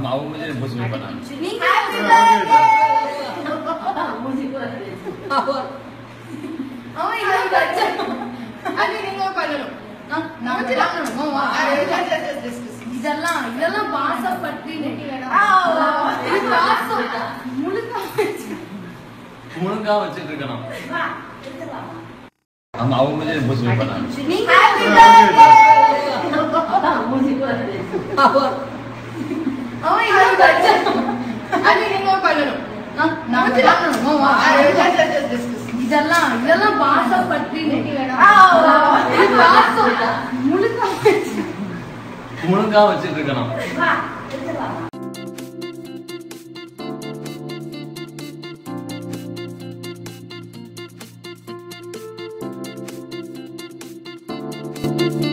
ஆமா அவங்க வந்து எனக்கு புதுசு பண்ணாங்க அவன் இன்னும் கச்ச- அது நீங்க பண்ணணும். நான் நான் தான் பண்ணணும். ஆ, ஆ, yes, yes, yes, yes, yes. இதெல்லாம் இதெல்லாம் பாசப்பட்டு ஆ, ஆ, ஆ. இது பாசம் முழுக்க முழுங்கா வச்சுட்டு இருக்கணும் ஆமா அவங்க வந்து எனக்கு புதுசு பண்ணாங்க நீங்க அவன் இன்னும் கச்ச- அது நீங்க பண்ணணும். நான் நான் தான் பண்ணணும். ஆ, ஆ, yes, yes, yes, yes, yes. இதெல்லாம் இதெல்லாம் பாசப்பட்டு ஆ, ஆ, ஆ. இது பாசம் முழுக்க முழுங்கா வச்சுட்டு இருக்கணும் Thank